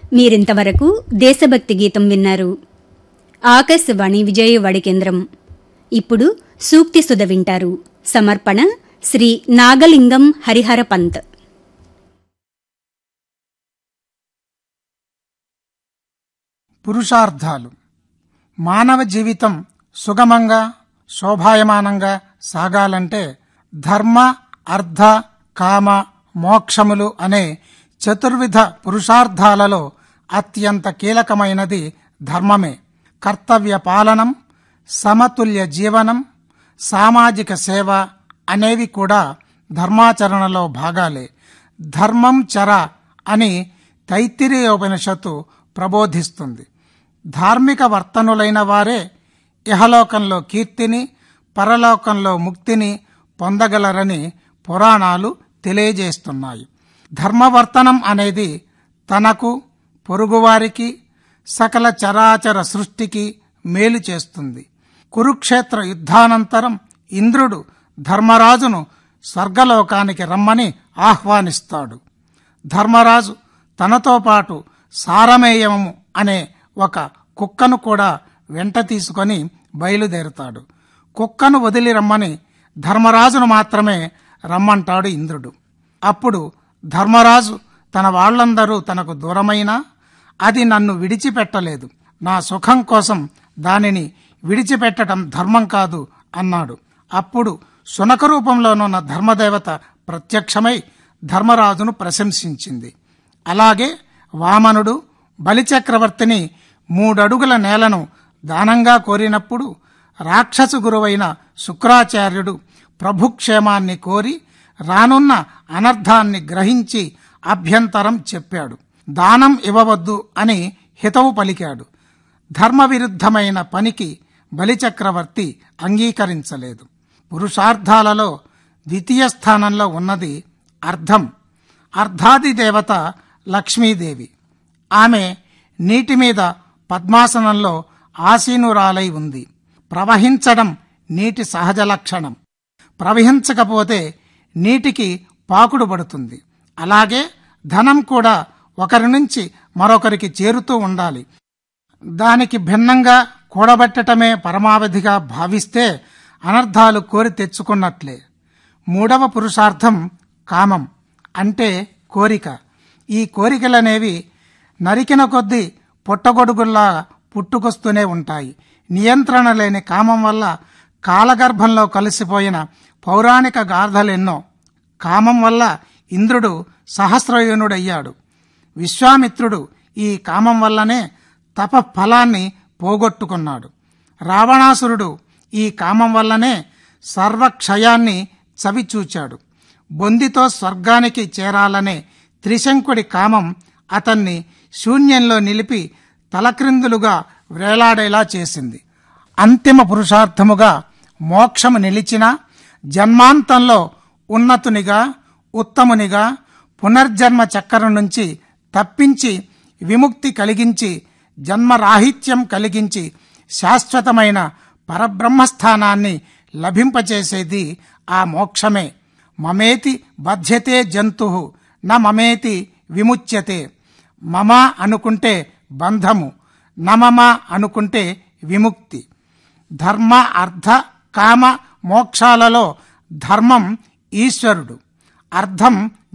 మీరింతవరకు దేశభక్తి గీతం విన్నారు ఆకాశవాణి విజయవాడ కేంద్రం ఇప్పుడు సూక్తి సుధ వింటారు సమర్పణ శ్రీ నాగలింగం హరిహర పంత్ పురుషార్థాలు మానవ జీవితం సుగమంగా శోభాయమానంగా సాగాలంటే ధర్మ అర్థ కామ మోక్షములు అనే చతుర్విధ పురుషార్థాలలో అత్యంత కీలకమైనది ధర్మమే కర్తవ్య పాలనం సమతుల్య జీవనం సామాజిక సేవ అనేవి కూడా ధర్మాచరణలో భాగాలే ధర్మం చర అని తైత్తిరీయోపనిషత్తు ప్రబోధిస్తుంది ధార్మిక వర్తనులైన వారే ఇహలోకంలో కీర్తిని పరలోకంలో ముక్తిని పొందగలరని పురాణాలు తెలియజేస్తున్నాయి ధర్మవర్తనం అనేది తనకు పొరుగువారికి సకల చరాచర సృష్టికి మేలు చేస్తుంది కురుక్షేత్ర యుద్ధానంతరం ఇంద్రుడు ధర్మరాజును స్వర్గలోకానికి రమ్మని ఆహ్వానిస్తాడు ధర్మరాజు తనతో పాటు సారమేయము అనే ఒక కుక్కను కూడా వెంట తీసుకొని బయలుదేరుతాడు కుక్కను వదిలి రమ్మని ధర్మరాజును మాత్రమే రమ్మంటాడు ఇంద్రుడు అప్పుడు ధర్మరాజు తన వాళ్ళందరూ తనకు దూరమైనా అది నన్ను విడిచిపెట్టలేదు నా సుఖం కోసం దానిని విడిచిపెట్టడం ధర్మం కాదు అన్నాడు అప్పుడు సునక రూపంలోనున్న ధర్మదేవత ప్రత్యక్షమై ధర్మరాజును ప్రశంసించింది అలాగే వామనుడు బలిచక్రవర్తిని మూడడుగుల నేలను దానంగా కోరినప్పుడు రాక్షసు గురువైన శుక్రాచార్యుడు ప్రభుక్షేమాన్ని కోరి రానున్న అనర్థాన్ని గ్రహించి అభ్యంతరం చెప్పాడు దానం ఇవ్వవద్దు అని హితవు పలికాడు ధర్మవిరుద్ధమైన పనికి బలిచక్రవర్తి అంగీకరించలేదు పురుషార్థాలలో ద్వితీయ స్థానంలో ఉన్నది అర్థం అర్ధాది దేవత లక్ష్మీదేవి ఆమె నీటి మీద పద్మాసనంలో ఆసీనురాలై ఉంది ప్రవహించడం నీటి సహజ లక్షణం ప్రవహించకపోతే నీటికి పాకుడు పడుతుంది అలాగే ధనం కూడా ఒకరి నుంచి మరొకరికి చేరుతూ ఉండాలి దానికి భిన్నంగా కూడబెట్టటమే పరమావధిగా భావిస్తే అనర్థాలు కోరి తెచ్చుకున్నట్లే మూడవ పురుషార్థం కామం అంటే కోరిక ఈ కోరికలనేవి నరికిన కొద్దీ పుట్టగొడుగుల్లా పుట్టుకొస్తూనే ఉంటాయి నియంత్రణ లేని కామం వల్ల కాలగర్భంలో కలిసిపోయిన పౌరాణిక గాథలెన్నో కామం వల్ల ఇంద్రుడు సహస్రయోనుడయ్యాడు విశ్వామిత్రుడు ఈ కామం వల్లనే తప ఫలాన్ని పోగొట్టుకున్నాడు రావణాసురుడు ఈ కామం వల్లనే సర్వక్షయాన్ని చవిచూచాడు బొందితో స్వర్గానికి చేరాలనే త్రిశంకుడి కామం అతన్ని శూన్యంలో నిలిపి తలక్రిందులుగా వేలాడేలా చేసింది అంతిమ పురుషార్థముగా మోక్షము నిలిచిన జన్మాంతంలో ఉన్నతునిగా ఉత్తమునిగా పునర్జన్మ చక్రం నుంచి తప్పించి విముక్తి కలిగించి జన్మరాహిత్యం కలిగించి శాశ్వతమైన పరబ్రహ్మస్థానాన్ని లభింపచేసేది ఆ మోక్షమే మమేతి బధ్యతే జంతు న మమేతి విముచ్యతే మమ అనుకుంటే బంధము నమమ అనుకుంటే విముక్తి ధర్మ అర్థ కామ మోక్షాలలో ధర్మం ఈశ్వరుడు అర్థం